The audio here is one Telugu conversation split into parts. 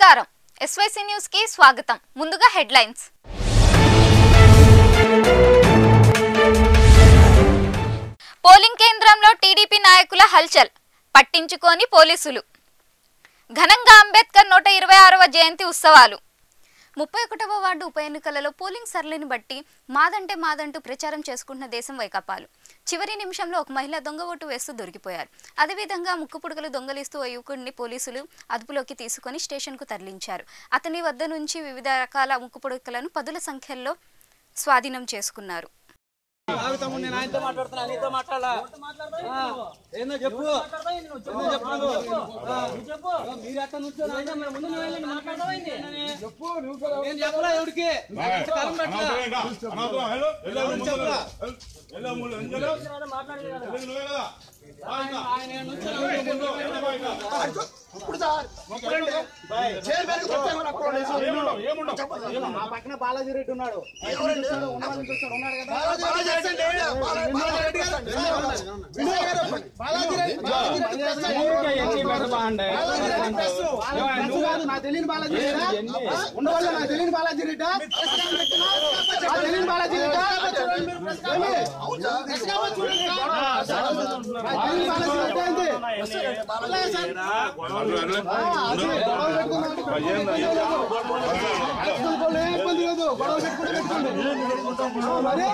నమస్కారం ఎస్వైసీ న్యూస్ కి స్వాగతం ముందుగా హెడ్లైన్స్ పోలింగ్ కేంద్రంలో టీడీపీ నాయకుల హల్చల్ పట్టించుకోని పోలీసులు ఘనంగా అంబేద్కర్ నూట ఇరవై ఆరవ జయంతి ఉత్సవాలు ముప్పై ఒకటవ వార్డు ఉప ఎన్నికలలో పోలింగ్ సరళిని బట్టి మాదంటే మాదంటూ ప్రచారం చేసుకుంటున్న దేశం వైకాపాలు చివరి నిమిషంలో ఒక మహిళ దొంగ ఓటు వేస్తూ దొరికిపోయారు అదేవిధంగా ముక్కు పుడకలు దొంగలిస్తూ ఓ యువకుడిని పోలీసులు అదుపులోకి తీసుకొని స్టేషన్కు తరలించారు అతని వద్ద నుంచి వివిధ రకాల ముక్కు పుడకలను పదుల సంఖ్యలో స్వాధీనం చేసుకున్నారు ఆగు తమ్ముడు నేను ఆయనతో మాట్లాడుతున్నా నీతో మాట్లాడాలా ఆ, ఏందో చెప్పు ఏందో చెప్పు నువ్వు. ఆ, ఆ, మీరు ఎట్లా నుంచోరు? ఆయన మరి ముందు నువ్వు వెళ్ళండి, మాట్లాడదామైంది. నేను చెప్పలా ఎవరికి నాకు కాలం పెట్టలా. ఆయన ఏడు నుంచోరు. మా పక్కన బాలాజీ రెడ్డి ఉన్నాడు ఎక్కడి నుంచి వచ్చాడు? ఉన్నవాళ్ళ నుంచి వచ్చాడు. ఉన్నాడు కదా? నువ్వు కాదు, నాకు తెలియని బాలాజీ రెడ్డా? ఉన్నవాళ్ళు నాకు తెలియని బాలాజీ రెడ్డా? నాకు తెలియని బాలాజీ రెడ్డా? ఏమి? నాకు తెలియని బాలాజీ రెడ్డా ఏంటి? ఆ, అది గొడవ పెట్టుకున్నాడు. పెట్టుకోండి, ఏం ఇబ్బంది లేదు. గొడవ పెట్టుకుంటే పెట్టుకోండి. ఆ, మరి?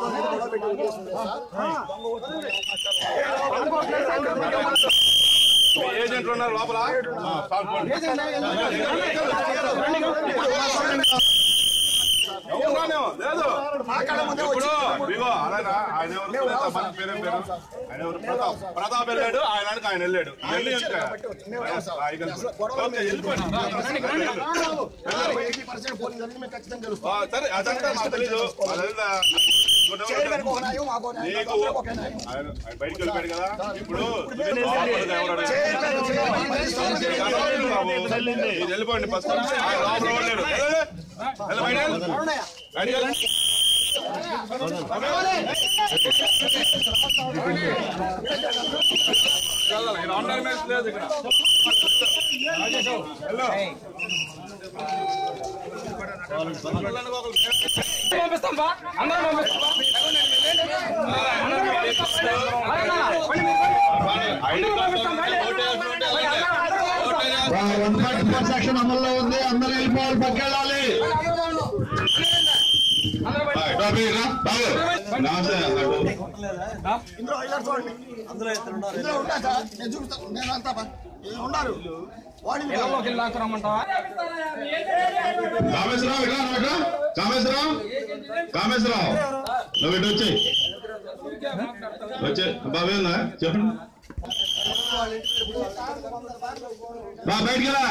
ఏజెంట్లు ఉన్నారు లోపల ఏదండి? ఎవరున్నాను? లేదు ఇప్పుడు ఇదిగో అలాగా ఆయన ఎవరు సునీత, మన పేరేం పేరు ఆయన ఎవరు ప్రతాప్ ప్రతాప్ వెళ్ళాడు ఆయన వెనక ఆయన వెళ్ళాడు వెళ్ళి ఇంకా ఆ, ఇక ఓకే, వెళ్ళిపోండి. ఆ, సరే అదంతా నాకు తెలీదు అదంతా నీకు ఆయన ఆయన బయటికి వెళ్ళిపోయాడు కదా ఇప్పుడు లోపలికి ఎవరు అడిగారు? మీరు వెళ్ళిపోండి ఫస్ట్ ఆయన లోపల వెళ్ళాడు వెళ్ళండి. వెళ్ళి బయటికి వెళ్ళండి. బయటికి వెళ్ళండి. వెళ్ళాలి. ఈయన ఆన్లైన్ మ్యాచ్ లేదు ఇక్కడ. వెళ్ళు. పంపిస్తాం బా అందరం పంపిస్తాం ఐడి కార్డు ఓటేసి ఉంటే వెళ్ళండి. వన్ ఫార్టీ ఫోర్ సెక్షన్ అమల్లో ఉంది అందరూ వెళ్ళిపోవాలి పక్కెళ్ళాలి బాబు నమస్తే ఇందులో హైలైట్స్ చూడండి ఇందులో ఉంటా సార్ నేను చూపుతాను నేను అంతా బా. వీళ్ళు ఉన్నారు వాడిని రమ్మంటావా కామేశ్వరరావు ఇలా నువ్వు ఇట్రా. కామేశ్వరరావు కామేశ్వరరావు నువ్వు ఇటు వచ్చి వచ్చే బాబు ఏందా చెప్పండి బా బయటికి వెళ్ళా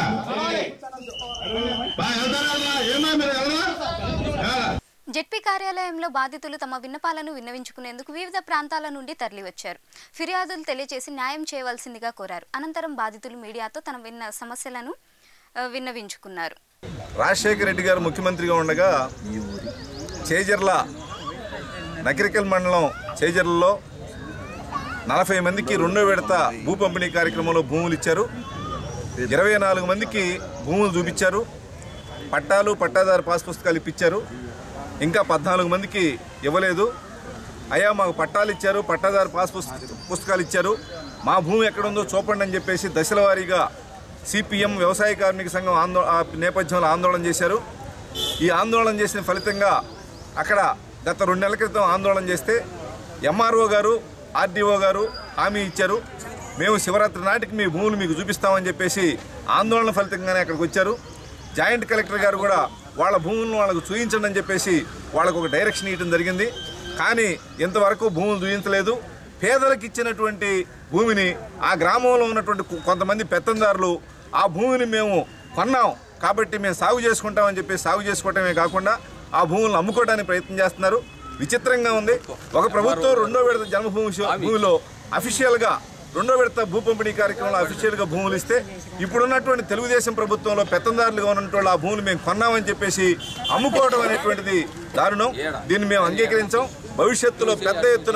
బా వెళ్తారా వెళ్ళరా? ఏమా మీరు ఎవరా జెడ్పీ కార్యాలయంలో బాధితులు తమ విన్నపాలను విన్నవించుకునేందుకు వివిధ ప్రాంతాల నుండి తరలివచ్చారు ఫిర్యాదులు తెలియజేసి న్యాయం చేయవలసిందిగా కోరారు అనంతరం బాధితులు మీడియాతో తన విన్న సమస్యలను ఆ, విన్నవించుకున్నారు రాజశేఖర రెడ్డి గారు ముఖ్యమంత్రిగా ఉండగా చేజర్ల నకిరికల్ మండలం చేజర్లలో నలభై మందికి రెండో విడత భూ పంపిణీ కార్యక్రమంలో భూములు ఇచ్చారు ఇరవై నాలుగు మందికి భూములు చూపించారు పట్టాలు పట్టాదారు పాస్ పుస్తకాలు ఇప్పించారు ఇంకా పద్నాలుగు మందికి ఇవ్వలేదు అయ్యా మాకు పట్టాలు ఇచ్చారు పట్టాదారు పాస్ పుస్త- పుస్తకాలు ఇచ్చారు మా భూమి ఎక్కడుందో చూపండి అని చెప్పేసి దశల వారీగా సిపిఎం వ్యవసాయ కార్మిక సంఘం ఆందో ఆ నేపథ్యంలో ఆందోళన చేశారు ఈ ఆందోళన చేసిన ఫలితంగా అక్కడ గత రెండు నెలల క్రితం ఆందోళన చేస్తే ఎంఆర్ఓ గారు ఆర్డీఓ గారు హామీ ఇచ్చారు మేము శివరాత్రి నాటికి మీ భూములు మీకు చూపిస్తామని చెప్పేసి ఆందోళన ఫలితంగానే అక్కడికి వచ్చారు జాయింట్ కలెక్టర్ గారు కూడా వాళ్ళ భూములను వాళ్ళకు చూపించండి అని చెప్పేసి వాళ్ళకు ఒక డైరెక్షన్ ఇవ్వడం జరిగింది కానీ ఇంతవరకు భూములు చూపించలేదు పేదలకు ఇచ్చినటువంటి భూమిని ఆ గ్రామంలో ఉన్నటువంటి కొ- కొంతమంది పెత్తందారులు ఆ భూమిని మేము కొన్నాం కాబట్టి మేము సాగు చేసుకుంటామని చెప్పి సాగు చేసుకోవటమే కాకుండా ఆ భూములను అమ్ముకోవడానికి ప్రయత్నం చేస్తున్నారు విచిత్రంగా ఉంది ఒక ప్రభుత్వం రెండో విడత జన్మభూమి షో- భూమిలో అఫీషియల్గా రెండో విడత భూ పంపిణీ కార్యక్రమంలో అఫీషియల్గా భూములు ఇస్తే ఇప్పుడున్నటువంటి తెలుగుదేశం ప్రభుత్వంలో పెత్తందారులుగా ఉన్నటువంటి ఆ భూములు మేము కొన్నామని చెప్పేసి అమ్ముకోవడం అనేటువంటిది దారుణం దీన్ని మేము అంగీకరించాం భవిష్యత్తులో పెద్ద ఎత్తున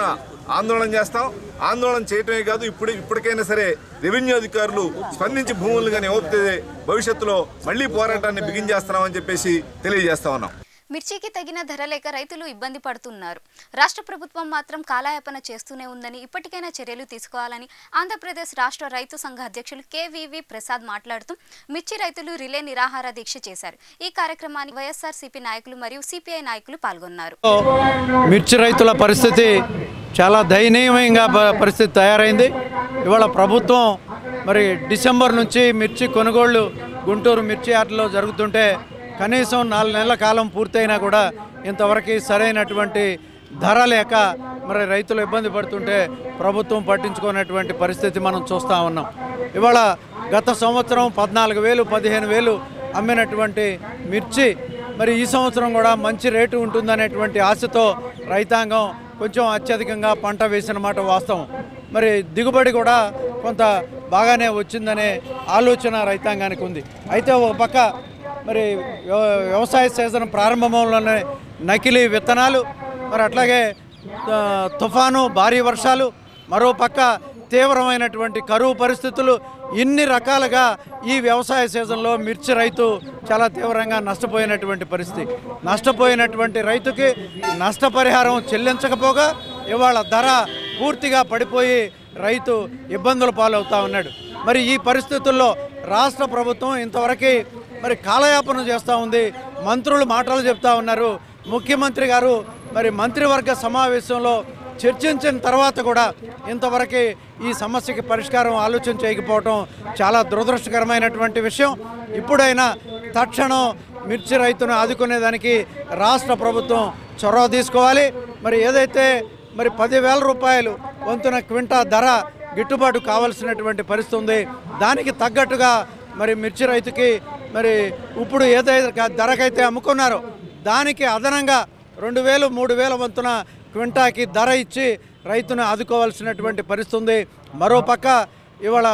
ఆందోళన చేస్తాం ఆందోళన చేయటమే కాదు ఇప్పుడు ఇప్పటికైనా సరే రెవెన్యూ అధికారులు స్పందించి భూములు కానీ ఇవ్వకపోతే భవిష్యత్తులో మళ్ళీ పోరాటాన్ని బిగించేస్తున్నామని చెప్పేసి తెలియజేస్తా ఉన్నాం మిర్చికి తగిన ధర లేక రైతులు ఇబ్బంది పడుతున్నారు రాష్ట్ర ప్రభుత్వం మాత్రం కాలయాపన చేస్తూనే ఉందని ఇప్పటికైనా చర్యలు తీసుకోవాలని ఆంధ్రప్రదేశ్ రాష్ట్ర రైతు సంఘ అధ్యక్షులు కేవీవి ప్రసాద్ మాట్లాడుతూ మిర్చి రైతులు రిలే నిరాహార దీక్ష చేశారు ఈ కార్యక్రమానికి వైఎస్ఆర్సీపీ నాయకులు మరియు సిపిఐ నాయకులు పాల్గొన్నారు మిర్చి రైతుల పరిస్థితి చాలా దయనీయంగా ప- పరిస్థితి తయారైంది ఇవాళ ప్రభుత్వం మరి డిసెంబర్ నుంచి మిర్చి కొనుగోళ్లు గుంటూరు మిర్చి యార్డ్లో జరుగుతుంటే కనీసం నాలుగు నెలల కాలం పూర్తయినా కూడా ఇంతవరకు సరైనటువంటి ధర లేక మరి రైతులు ఇబ్బంది పడుతుంటే ప్రభుత్వం పట్టించుకున్నటువంటి పరిస్థితి మనం చూస్తూ ఉన్నాం ఇవాళ గత సంవత్సరం పద్నాలుగు వేలు పదిహేను వేలు అమ్మినటువంటి మిర్చి మరి ఈ సంవత్సరం కూడా మంచి రేటు ఉంటుందనేటువంటి ఆశతో రైతాంగం కొంచెం అత్యధికంగా పంట వేసిన మాట వాస్తవం మరి దిగుబడి కూడా కొంత బాగానే వచ్చిందనే ఆలోచన రైతాంగానికి ఉంది అయితే ఒక పక్క మరి వ్యవ- వ్యవసాయ సీజన్ ప్రారంభంలోనే నకిలీ విత్తనాలు మరి అట్లాగే ఆ, తుఫాను భారీ వర్షాలు మరో పక్క తీవ్రమైనటువంటి కరువు పరిస్థితులు ఇన్ని రకాలుగా ఈ వ్యవసాయ సీజన్లో మిర్చి రైతు చాలా తీవ్రంగా నష్టపోయినటువంటి పరిస్థితి నష్టపోయినటువంటి రైతుకి నష్టపరిహారం చెల్లించకపోగా ఇవాళ ధర పూర్తిగా పడిపోయి రైతు ఇబ్బందుల పాలవుతా ఉన్నాడు మరి ఈ పరిస్థితుల్లో రాష్ట్ర ప్రభుత్వం ఇంతవరకు మరి కాలయాపన చేస్తూ ఉంది మంత్రులు మాటలు చెప్తా ఉన్నారు ముఖ్యమంత్రి గారు మరి మంత్రివర్గ సమావేశంలో చర్చించిన తర్వాత కూడా ఇంతవరకు ఈ సమస్యకి పరిష్కారం ఆలోచన చేయకపోవటం చాలా దురదృష్టకరమైనటువంటి విషయం ఇప్పుడైనా తక్షణం మిర్చి రైతును ఆదుకునేదానికి రాష్ట్ర ప్రభుత్వం చొరవ తీసుకోవాలి మరి ఏదైతే మరి పదివేల రూపాయలు వంతున క్వింటా ధర గిట్టుబాటు కావాల్సినటువంటి పరిస్థితి ఉంది దానికి తగ్గట్టుగా మరి మిర్చి రైతుకి మరి ఇప్పుడు ఏదైతే క- ధరకైతే అమ్ముకున్నారో దానికి అదనంగా రెండు వేలు మూడు వేల వంతున క్వింటాకి ధర ఇచ్చి రైతును ఆదుకోవాల్సినటువంటి పరిస్థితి ఉంది మరోపక్క ఇవాళ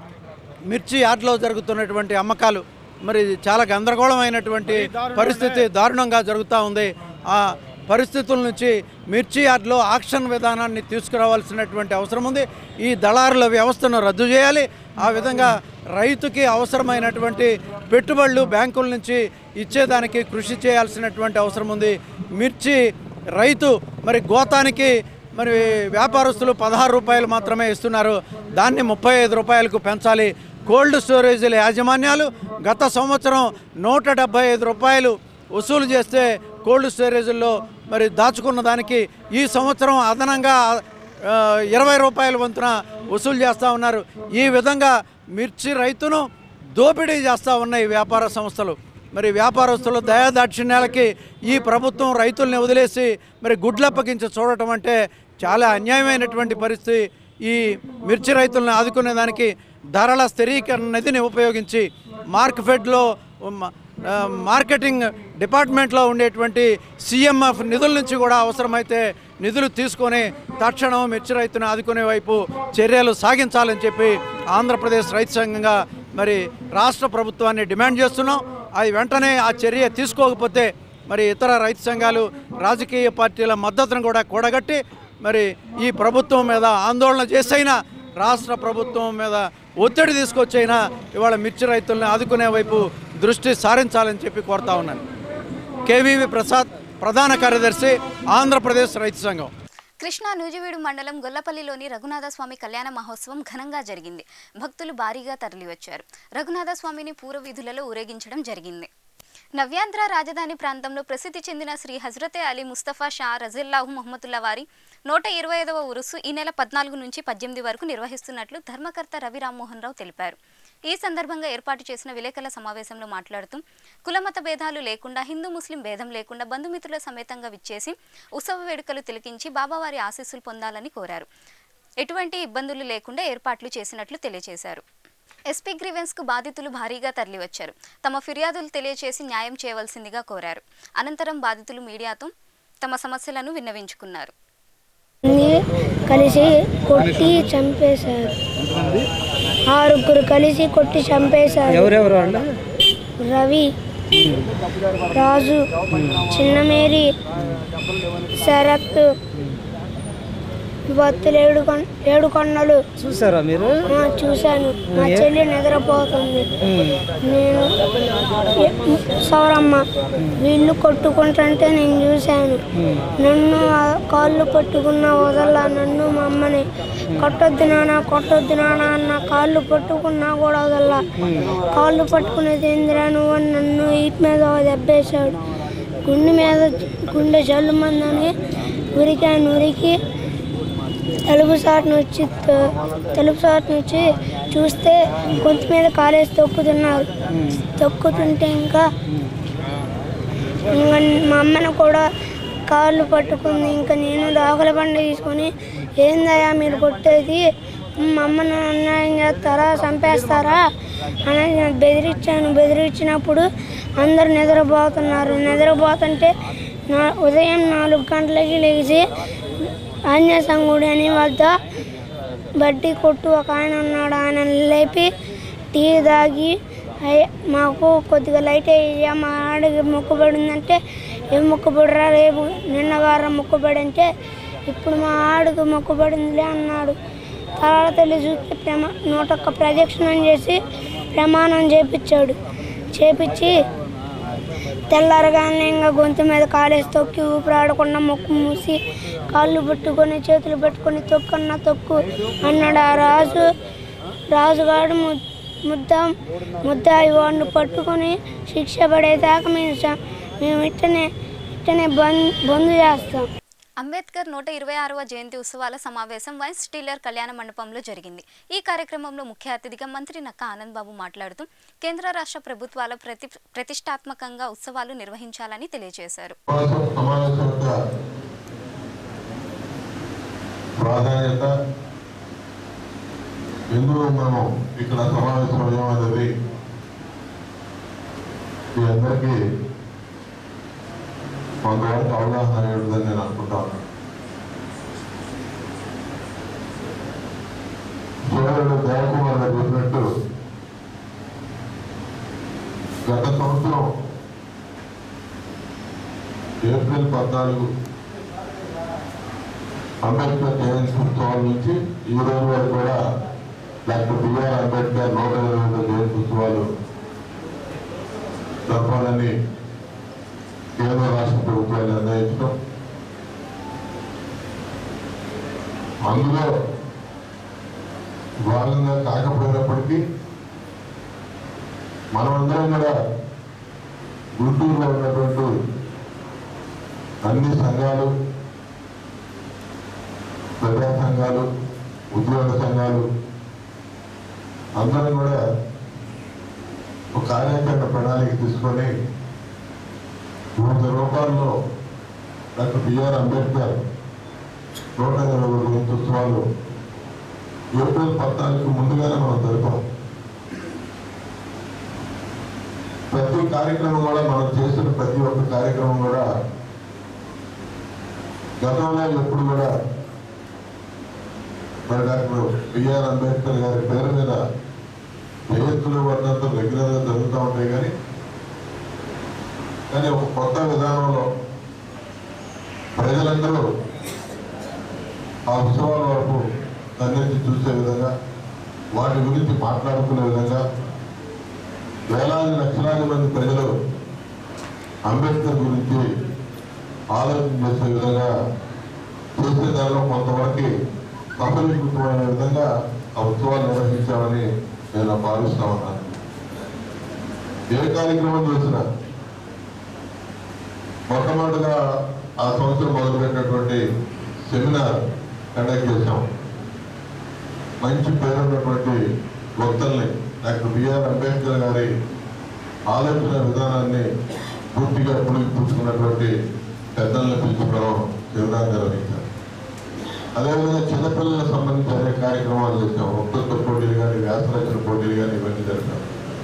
మిర్చి యార్డ్లో జరుగుతున్నటువంటి అమ్మకాలు మరి చాలా గందరగోళమైనటువంటి పరిస్థితి దారుణంగా జరుగుతూ ఉంది ఆ పరిస్థితుల నుంచి మిర్చి యార్డ్లో ఆక్షన్ విధానాన్ని తీసుకురావాల్సినటువంటి అవసరం ఉంది ఈ దళారుల వ్యవస్థను రద్దు చేయాలి ఆ విధంగా రైతుకి అవసరమైనటువంటి పెట్టుబడులు బ్యాంకుల నుంచి ఇచ్చేదానికి కృషి చేయాల్సినటువంటి అవసరం ఉంది మిర్చి రైతు మరి గోతానికి మరి వ్యాపారస్తులు పదహారు రూపాయలు మాత్రమే ఇస్తున్నారు దాన్ని ముప్పై ఐదు రూపాయలకు పెంచాలి కోల్డ్ స్టోరేజీల యాజమాన్యాలు గత సంవత్సరం నూట డెబ్బై ఐదు రూపాయలు వసూలు చేస్తే కోల్డ్ స్టోరేజీల్లో మరి దాచుకున్న దానికి ఈ సంవత్సరం అదనంగా ఆ, ఇరవై రూపాయల వంతున వసూలు చేస్తూ ఉన్నారు ఈ విధంగా మిర్చి రైతును దోపిడీ చేస్తూ ఉన్నాయి వ్యాపార సంస్థలు మరి వ్యాపారస్తుల దయాదాక్షిణ్యాలకి ఈ ప్రభుత్వం రైతుల్ని వదిలేసి మరి గుడ్లప్పగించి చూడటం అంటే చాలా అన్యాయమైనటువంటి పరిస్థితి ఈ మిర్చి రైతులను ఆదుకునేదానికి ధరల స్థిరీకరణ నిధిని ఉపయోగించి మార్క్ఫెడ్లో మ- ఆ, మార్కెటింగ్ డిపార్ట్మెంట్లో ఉండేటువంటి సీఎంఎఫ్ నిధుల నుంచి కూడా అవసరమైతే నిధులు తీసుకొని తక్షణం మిర్చి రైతును ఆదుకునే వైపు చర్యలు సాగించాలని చెప్పి ఆంధ్రప్రదేశ్ రైతు సంఘంగా మరి రాష్ట్ర ప్రభుత్వాన్ని డిమాండ్ చేస్తున్నాం అది వెంటనే ఆ చర్య తీసుకోకపోతే మరి ఇతర రైతు సంఘాలు రాజకీయ పార్టీల మద్దతును కూడా కూడగట్టి మరి ఈ ప్రభుత్వం మీద ఆందోళన చేసైనా రాష్ట్ర ప్రభుత్వం మీద ఒత్తిడి తీసుకొచ్చైనా ఇవాళ మిర్చి రైతుల్ని ఆదుకునే వైపు దృష్టి సారించాలని చెప్పి కోరుతా ఉన్నాను కేవీవి ప్రసాద్ ప్రధాన కార్యదర్శి ఆంధ్రప్రదేశ్ రైతు సంఘం కృష్ణా నూజివీడు మండలం గొల్లపల్లిలోని రఘునాథ స్వామి కళ్యాణ మహోత్సవం ఘనంగా జరిగింది భక్తులు భారీగా తరలివచ్చారు రఘునాథ స్వామిని పూర్వ వీధులలో ఊరేగించడం జరిగింది నవ్యాంధ్ర రాజధాని ప్రాంతంలో ప్రసిద్ధి చెందిన శ్రీ హజరతే అలీ ముస్తఫా షా రజిల్లాహు మహమ్మతుల్లా వారి నూట ఇరవై ఐదవ ఉరుసు ఈ నెల పద్నాలుగు నుంచి పద్దెనిమిది వరకు నిర్వహిస్తున్నట్లు ధర్మకర్త రవి రామ్మోహన్ రావు తెలిపారు ఈ సందర్భంగా ఏర్పాటు చేసిన విలేకరుల సమావేశంలో మాట్లాడుతూ కులమత భేదాలు లేకుండా హిందూ ముస్లిం భేదం లేకుండా బంధుమిత్రుల సమేతంగా విచ్చేసి ఉత్సవ వేడుకలు తిలకించి బాబావారి ఆశీస్సులు పొందాలని కోరారు ఎటువంటి ఇబ్బందులు లేకుండా ఏర్పాట్లు చేసినట్లు తెలియజేశారు ఎస్పీ గ్రీవెన్స్ కు బాధితులు భారీగా తరలివచ్చారు తమ ఫిర్యాదులు తెలియజేసి న్యాయం చేయవలసిందిగా కోరారు అనంతరం బాధితులు మీడియాతో తమ సమస్యలను విన్నవించుకున్నారు ని కలిసి కొట్టి చంపేశారు ఆరుగురు కలిసి కొట్టి చంపేశారు ఎవరెవరు వాళ్ళు రవి రాజు చిన్నమేరి శరత్ భక్తులు ఏడు కొం- ఏడు కొండలు చూసారా మీరు ఆ, చూశాను మా చెల్లి నిద్రపోతుంది నేను ఎ- సౌరమ్మ వీళ్ళు కొట్టుకుంటుంటే నేను చూశాను నన్ను ఆ కాళ్ళు పట్టుకున్న వదల్లా నన్ను మా అమ్మని కొట్టొద్దు నాన్న కొట్టొద్దు నాన్న అన్న కాళ్ళు పట్టుకున్నా కూడా వదల్లా కాళ్ళు పట్టుకునేది ఏందిరా నువ్వు అని నన్ను ఈట్ మీద ఓ దెబ్బేశాడు గుండె మీద గుండె జల్లు మందని ఉరికాను ఉరికి తలుపు సాటును వచ్చి త- తలుపు సాటును వచ్చి చూస్తే గొంతు మీద కాలేసి తొక్కుతున్నారు తొక్కుతుంటే ఇంకా ఇంకా మా అమ్మను కూడా కాళ్ళు పట్టుకుంది ఇంకా నేను దాఖల బండ తీసుకొని ఏందయ్యా మీరు కొట్టేది మా అమ్మను అన్యాయం చేస్తారా చంపేస్తారా అని నేను బెదిరించాను బెదిరించినప్పుడు అందరు నిద్రపోతున్నారు నిద్రపోతుంటే నా ఉదయం నాలుగు గంటలకి లేచి ఆంజనేయ సంగుడి అని వద్ద బడ్డీ కొట్టు ఒక ఆయన ఉన్నాడు ఆయన లేపి టీ తాగి అయ్య మాకు కొద్దిగా లైట్ అయ్యా మా ఆడికి మొక్కుబడి ఉందంటే ఏం మొక్కుబడిరా రేపు నిన్న వారం మొక్కుబడి అంటే ఇప్పుడు మా ఆడికి మొక్కుబడిందిలే అన్నాడు తర్వాత తల్లి చూస్తే ప్రమా నూటొక్క ప్రదక్షిణం చేసి ప్రమాణం చేపించాడు చేపించి తెల్లారగానే ఇంకా గొంతు మీద కాలేసి తొక్కి ఊపిరాడకుండా మొక్కు మూసి కాళ్ళు పట్టుకొని చేతులు పెట్టుకొని తొక్కన్న తొక్కు అన్నాడు ఆ రాజు రాజుగాడు ము ముద్ద ముద్దాయి వాడిని పట్టుకొని శిక్ష పడేదాకా మేము చ- మేము ఇట్టనే ఇట్టనే బంద్ బంద్ చేస్తాం అంబేద్కర్ నూట ఇరవై ఆరవ జయంతి ఉత్సవాల సమావేశం వైస్ స్టీలర్ కళ్యాణ మండపంలో జరిగింది ఈ కార్యక్రమంలో ముఖ్య అతిథిగా మంత్రి నక్క ఆనంద్ బాబు మాట్లాడుతూ కేంద్ర రాష్ట్ర ప్రభుత్వాల ప్రతి ప్రతిష్టాత్మకంగా ఉత్సవాలు నిర్వహించాలని తెలియజేశారు సమావేశం సమావేశం యొక్క ప్రాధాన్యత ఎందుకు మనం ఇక్కడ సమావేశం అయ్యామన్నది మీ అందరికీ కొంతవరకు అవగాహన అయి ఉంటుందని నేను అనుకుంటాను సోదరుడు దేవకుమార్ గారు చెప్పినట్టు గత సంవత్సరం ఏప్రిల్ పద్నాలుగు అంబేద్కర్ జయంతి ఉత్సవాల నుంచి ఈ రోజు వరకు కూడా డాక్టర్ బిఆర్ అంబేద్కర్ నూట ఇరవై ఐదో జయంతి ఉత్సవాలు జరపాలని కేంద్ర రాష్ట్ర ప్రభుత్వాలు నిర్ణయించడం అందులో భాగంగా కాకపోయినప్పటికీ మనమందరం కూడా గుంటూరులో ఉన్నటువంటి అన్ని సంఘాలు ప్రజా సంఘాలు ఉద్యోగ సంఘాలు అందరం కూడా ఒక కార్యాచరణ ప్రణాళిక తీసుకొని వివిధ రూపాల్లో డాక్టర్ బిఆర్ అంబేద్కర్ నూట ఇరవై జయంతి ఉత్సవాలు ఏప్రిల్ పద్నాలుగు ముందుగానే మనం జరిపాం ప్రతి కార్యక్రమం కూడా మనం చేస్తున్న ప్రతి ఒక్క కార్యక్రమం కూడా గతంలో ఎప్పుడు కూడా మరి డాక్టర్ బిఆర్ అంబేద్కర్ గారి పేరు మీద జయంతులు వర్ధంతో రెగ్యులర్గా జరుగుతూ ఉంటాయి కానీ కానీ ఒక కొత్త విధానంలో ప్రజలందరూ ఆ ఉత్సవాల వరకు అన్నింటి చూసే విధంగా వాటి గురించి మాట్లాడుకునే విధంగా వేలాది లక్షలాది మంది ప్రజలు అంబేద్కర్ గురించి ఆలోచన చేసే విధంగా చేసే దానిలో కొంతవరకు సఫలీకృతమైన విధంగా ఆ ఉత్సవాలు నిర్వహించామని నేను భావిస్తా ఉన్నాను ఏ కార్యక్రమం చేసినా మొట్టమొదటిగా ఆ సంవత్సరం మొదలుపెట్టినటువంటి సెమినార్ కండక్ట్ చేశాం మంచి పేరున్నటువంటి వక్తల్ని డాక్టర్ బిఆర్ అంబేద్కర్ గారి ఆలోచన విధానాన్ని పూర్తిగా పుణికిపుచ్చుకున్నటువంటి పెద్దల్ని పిలుచుకోవడం సెమినార్ నిర్వహించాం అదేవిధంగా చిన్నపిల్లలకు సంబంధించి అనేక కార్యక్రమాలు చేశాం వక్తృత్వ పోటీలు కానీ వ్యాసరచన పోటీలు కానీ ఇవన్నీ జరిపాం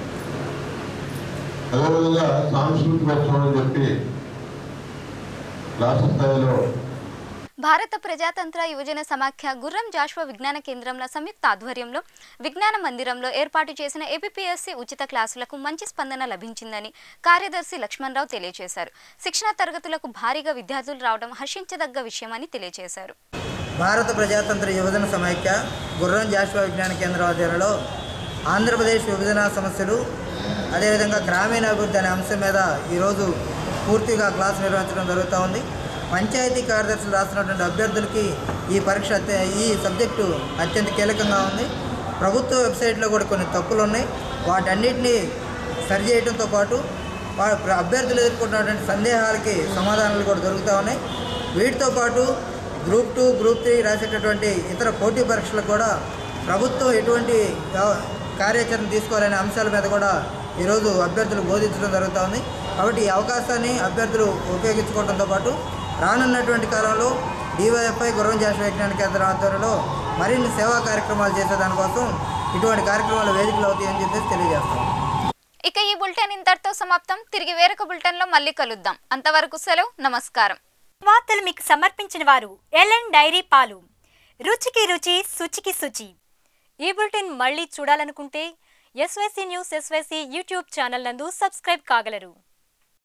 అదేవిధంగా సాంస్కృతికోత్సవం అని చెప్పి రాష్ట్ర స్థాయిలో భారత ప్రజాతంత్ర యువజన సమాఖ్య గుర్రం జాషువా విజ్ఞాన కేంద్రంలో సంయుక్త ఆధ్వర్యంలో విజ్ఞాన మందిరంలో ఏర్పాటు చేసిన ఏపీఎస్సి ఉచిత క్లాసులకు మంచి స్పందన లభించిందని కార్యదర్శి లక్ష్మణరావు తెలియజేశారు శిక్షణ తరగతులకు భారీగా విద్యార్థులు రావడం హర్షించదగ్గ విషయమని తెలియజేశారు భారత ప్రజాతంత్ర యువజన సమైక్య గుర్రం జాషువా విజ్ఞాన కేంద్రం ఆధ్వర్యంలో ఆంధ్రప్రదేశ్ విభజన సమస్యలు అదేవిధంగా గ్రామీణాభివృద్ధి అనే అంశం మీద ఈరోజు పూర్తిగా క్లాస్ నిర్వహించడం జరుగుతూ ఉంది పంచాయతీ కార్యదర్శులు రాసినటువంటి అభ్యర్థులకి ఈ పరీక్ష అత్య ఈ సబ్జెక్టు అత్యంత కీలకంగా ఉంది ప్రభుత్వ వెబ్సైట్లో కూడా కొన్ని తప్పులు ఉన్నాయి వాటన్నిటిని సరిచేయడంతో పాటు వా- ప్ర- అభ్యర్థులు ఎదుర్కొన్నటువంటి సందేహాలకి సమాధానాలు కూడా దొరుకుతూ ఉన్నాయి వీటితో పాటు గ్రూప్ టూ గ్రూప్ త్రీ రాసేటటువంటి ఇతర పోటీ పరీక్షలు కూడా ప్రభుత్వం ఎటువంటి వ్యవ- కార్యాచరణ తీసుకోవాలనే అంశాల మీద కూడా ఈరోజు అభ్యర్థులు బోధించడం జరుగుతూ ఉంది కాబట్టి ఈ అవకాశాన్ని అభ్యర్థులు ఉపయోగించుకోవడంతో పాటు రానున్నటువంటి కాలంలో డివైఎఫ్ఐ గుర్రం జాష విజ్ఞాన కేంద్రం ఆధ్వర్యంలో మరిన్ని సేవా కార్యక్రమాలు చేసే దానికోసం ఇటువంటి కార్యక్రమాలు వేదికలు అవుతాయని చెప్పేసి తెలియజేస్తాం ఇక ఈ బులెటిన్ ఇంతటితో సమాప్తం తిరిగి వేరొక బులెటిన్లో మళ్ళీ కలుద్దాం అంతవరకు సెలవు నమస్కారం వార్తలు మీకు సమర్పించిన వారు ఎల్ఎన్ డైరీ పాలు రుచికి రుచి శుచికి శుచి ఈ బులెటిన్ మళ్ళీ చూడాలనుకుంటే SYC news SYC YouTube channel నందు సబ్స్క్రైబ్ కాగలరు